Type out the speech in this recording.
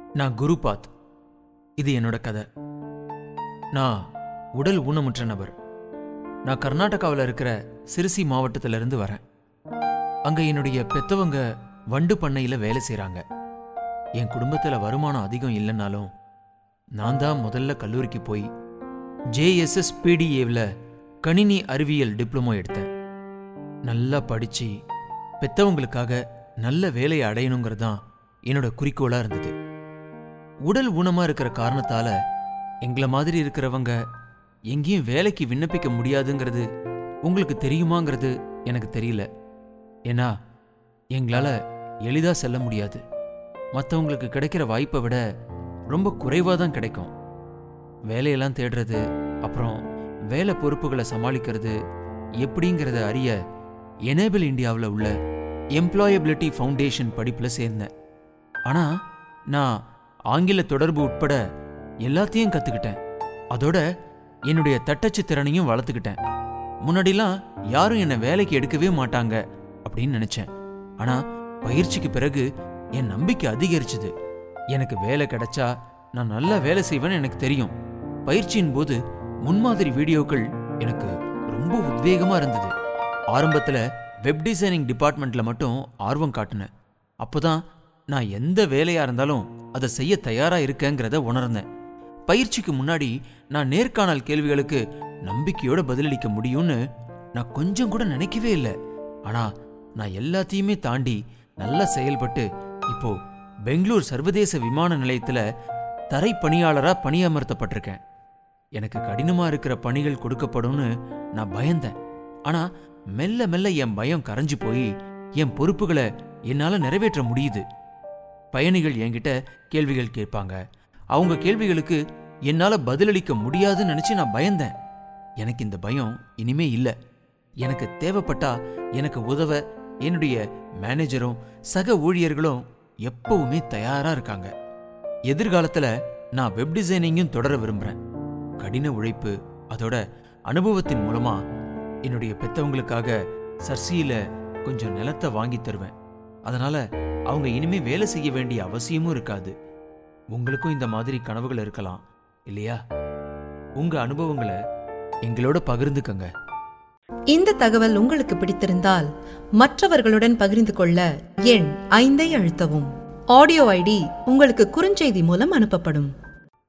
நான் குருபாத் இது என்னோட கதை நான் உடல் ஊனமுற்ற நபர் நான் கர்நாடகாவில் இருக்கிற சிறுசி மாவட்டத்திலிருந்து வரேன் அங்க என்னுடைய பெத்தவங்க வண்டு பண்ணையில் வேலை செய்கிறாங்க என் குடும்பத்தில் வருமானம் அதிகம் இல்லைனாலும் நான் தான் முதல்ல கல்லூரிக்கு போய் ஜேஎஸ்எஸ் பிடிஏவில் கணினி அறிவியல் டிப்ளமோ எடுத்தேன் நல்லா படிச்சு பெத்தவங்களுக்காக நல்ல வேலையை அடையணுங்கிறது தான் என்னோட குறிக்கோளா இருந்தது உடல் ஊனமா இருக்கிற காரணத்தால எங்களை மாதிரி இருக்கிறவங்க எங்கேயும் வேலைக்கு விண்ணப்பிக்க முடியாதுங்கிறது உங்களுக்கு தெரியுமாங்கிறது எனக்கு தெரியல ஏன்னா எங்களால எளிதா செல்ல முடியாது மற்றவங்களுக்கு கிடைக்கிற வாய்ப்பை விட ரொம்ப குறைவாக தான் கிடைக்கும் வேலையெல்லாம் தேடுறது அப்புறம் வேலை பொறுப்புகளை சமாளிக்கிறது எப்படிங்கிறத அறிய எனேபிள் இந்தியாவில் உள்ள எம்ப்ளாயபிலிட்டி ஃபவுண்டேஷன் படிப்பில் சேர்ந்தேன் ஆனால் நான் ஆங்கில தொடர்பு உட்பட எல்லாத்தையும் கற்றுக்கிட்டேன் அதோட என்னுடைய தட்டச்சு திறனையும் வளர்த்துக்கிட்டேன் முன்னாடிலாம் யாரும் என்னை வேலைக்கு எடுக்கவே மாட்டாங்க அப்படின்னு நினச்சேன் ஆனால் பயிற்சிக்கு பிறகு என் நம்பிக்கை அதிகரிச்சுது எனக்கு வேலை கிடைச்சா நான் நல்லா வேலை செய்வேன்னு எனக்கு தெரியும் பயிற்சியின் போது முன்மாதிரி வீடியோக்கள் எனக்கு ரொம்ப உத்வேகமா இருந்தது ஆரம்பத்துல வெப் டிசைனிங் டிபார்ட்மெண்ட்ல மட்டும் ஆர்வம் காட்டினேன் அப்போதான் நான் எந்த வேலையா இருந்தாலும் அதை செய்ய தயாரா இருக்கேங்கிறத உணர்ந்தேன் பயிற்சிக்கு முன்னாடி நான் நேர்காணல் கேள்விகளுக்கு நம்பிக்கையோட பதிலளிக்க முடியும்னு நான் கொஞ்சம் கூட நினைக்கவே இல்லை ஆனா நான் எல்லாத்தையுமே தாண்டி நல்லா செயல்பட்டு இப்போ பெங்களூர் சர்வதேச விமான நிலையத்துல தரை பணியாளரா பணியமர்த்தப்பட்டிருக்கேன் எனக்கு கடினமா இருக்கிற பணிகள் கொடுக்கப்படும்னு நான் பயந்தேன் ஆனா மெல்ல மெல்ல என் பயம் கரைஞ்சு போய் என் பொறுப்புகளை என்னால நிறைவேற்ற முடியுது பயணிகள் என்கிட்ட கேள்விகள் கேட்பாங்க அவங்க கேள்விகளுக்கு என்னால பதிலளிக்க முடியாதுன்னு நினைச்சு நான் பயந்தேன் எனக்கு இந்த பயம் இனிமே இல்ல எனக்கு தேவைப்பட்டா எனக்கு உதவ என்னுடைய மேனேஜரும் சக ஊழியர்களும் எப்பவுமே தயாரா இருக்காங்க எதிர்காலத்துல நான் வெப் டிசைனிங்கும் தொடர விரும்புறேன் கடின உழைப்பு அதோட அனுபவத்தின் மூலமா என்னுடைய பெத்தவங்களுக்காக சர்சியில கொஞ்சம் நிலத்தை வாங்கி தருவேன் அதனால அவங்க இனிமே வேலை செய்ய வேண்டிய அவசியமும் இருக்காது உங்களுக்கும் இந்த மாதிரி கனவுகள் இருக்கலாம் இல்லையா உங்க அனுபவங்களை எங்களோட பகிர்ந்துக்கங்க இந்த தகவல் உங்களுக்கு பிடித்திருந்தால் மற்றவர்களுடன் பகிர்ந்து கொள்ள எண் ஐந்தை அழுத்தவும் ஆடியோ ஐடி உங்களுக்கு குறுஞ்செய்தி மூலம் அனுப்பப்படும்